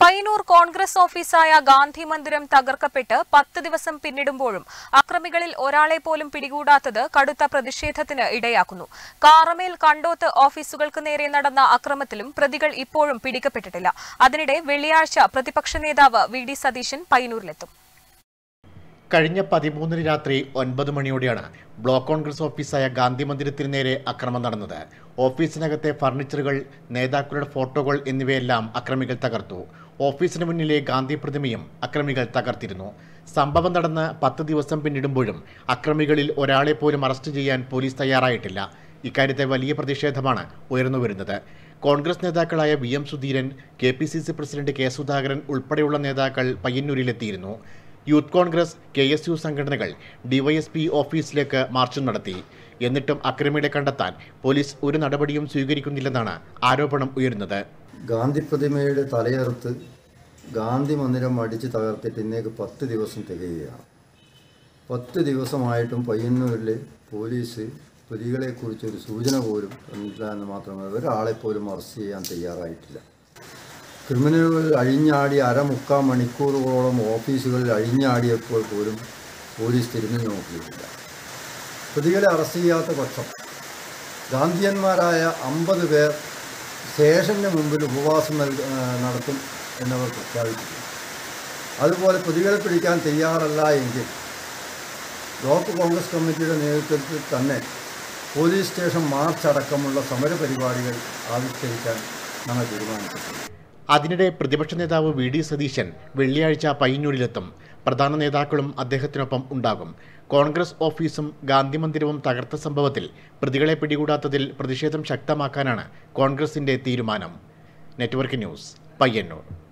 പയ്യന്നൂർ കോൺഗ്രസ് ഓഫീസായ ഗാന്ധി മന്ദിരം തകർക്കപ്പെട്ട് പത്ത് ദിവസം പിന്നിടുമ്പോഴും അക്രമികളിൽ ഒരാളെ പോലും പിടികൂടാത്തത് കടുത്ത പ്രതിഷേധത്തിന് ഇടയാക്കുന്നു കാറമേൽ കണ്ടോത്ത് ഓഫീസുകൾക്ക് നേരെ നടന്ന അക്രമത്തിലും പ്രതികൾ ഇപ്പോഴും പിടിക്കപ്പെട്ടിട്ടില്ല അതിനിടെ വെള്ളിയാഴ്ച പ്രതിപക്ഷ നേതാവ് വി ഡി സതീശൻ പയ്യന്നൂരിലെത്തും കഴിഞ്ഞ പതിമൂന്നിന് രാത്രി ഒൻപത് മണിയോടെയാണ് ബ്ലോക്ക് കോൺഗ്രസ് ഓഫീസായ ഗാന്ധി മന്ദിരത്തിന് നേരെ അക്രമം നടന്നത് ഓഫീസിനകത്തെ ഫർണിച്ചറുകൾ നേതാക്കളുടെ ഫോട്ടോകൾ എന്നിവയെല്ലാം അക്രമികൾ തകർത്തു ഓഫീസിന് മുന്നിലെ ഗാന്ധി പ്രതിമയും അക്രമികൾ തകർത്തിരുന്നു സംഭവം നടന്ന് പത്ത് ദിവസം പിന്നിടുമ്പോഴും അക്രമികളിൽ ഒരാളെ പോലും അറസ്റ്റ് ചെയ്യാൻ പോലീസ് തയ്യാറായിട്ടില്ല ഇക്കാര്യത്തെ വലിയ പ്രതിഷേധമാണ് ഉയർന്നുവരുന്നത് കോൺഗ്രസ് നേതാക്കളായ V M Sudheeran K P C C president K Sudhakaran ഉൾപ്പെടെയുള്ള നേതാക്കൾ പയ്യന്നൂരിലെത്തിയിരുന്നു youth Congress K S U സംഘടനകൾ ഡിവൈഎസ്പി ഓഫീസിലേക്ക് മാർച്ചും നടത്തി എന്നിട്ടും അക്രമികളെ കണ്ടെത്താൻ പോലീസ് ഒരു നടപടിയും സ്വീകരിക്കുന്നില്ലെന്നാണ് ആരോപണം ഉയരുന്നത് ഗാന്ധി പ്രതിമയുടെ തലയെറുത്ത് ഗാന്ധി മന്ദിരം അടിച്ച് തകർത്തിട്ട് ഇന്നേക്ക് പത്ത് ദിവസം തികയുകയാണ് പത്ത് ദിവസമായിട്ടും പയ്യന്നൂരിൽ പോലീസ് പ്രതികളെക്കുറിച്ച് ഒരു സൂചന പോലും തന്നില്ല എന്ന് മാത്രമല്ല ഒരാളെ പോലും അറസ്റ്റ് ചെയ്യാൻ തയ്യാറായിട്ടില്ല ക്രിമിനലുകൾ അഴിഞ്ഞാടി അരമുക്കാൽ മണിക്കൂറുകളോളം ഓഫീസുകളിൽ അഴിഞ്ഞാടിയപ്പോൾ പോലും പോലീസ് തിരിഞ്ഞു നോക്കിയിട്ടില്ല പ്രതികളെ അറസ്റ്റ് ചെയ്യാത്ത പക്ഷം ഗാന്ധിയന്മാരായ അമ്പത് പേർ സ്റ്റേഷന് മുമ്പിൽ ഉപവാസം നൽക ആ, നടത്തും എന്നവർ പ്രഖ്യാപിച്ചിട്ടുണ്ട് അതുപോലെ പ്രതികളെ പിടിക്കാൻ തയ്യാറല്ല എങ്കിൽ ബ്ലോക്ക് കോൺഗ്രസ് കമ്മിറ്റിയുടെ നേതൃത്വത്തിൽ തന്നെ പോലീസ് സ്റ്റേഷൻ മാർച്ച് അടക്കമുള്ള സമരപരിപാടികൾ ആവിഷ്കരിക്കാൻ ഞങ്ങൾ തീരുമാനിച്ചിട്ടുണ്ട് അതിനിടെ പ്രതിപക്ഷ നേതാവ് വി ഡി സതീശൻ വെള്ളിയാഴ്ച പയ്യന്നൂരിലെത്തും പ്രധാന നേതാക്കളും അദ്ദേഹത്തിനൊപ്പം ഉണ്ടാകും കോൺഗ്രസ് ഓഫീസും ഗാന്ധി മന്ദിരവും തകർത്ത സംഭവത്തിൽ പ്രതികളെ പിടികൂടാത്തതിൽ പ്രതിഷേധം ശക്തമാക്കാനാണ് കോൺഗ്രസിന്റെ തീരുമാനം നെറ്റ്വർക്ക് ന്യൂസ് പയ്യന്നൂർ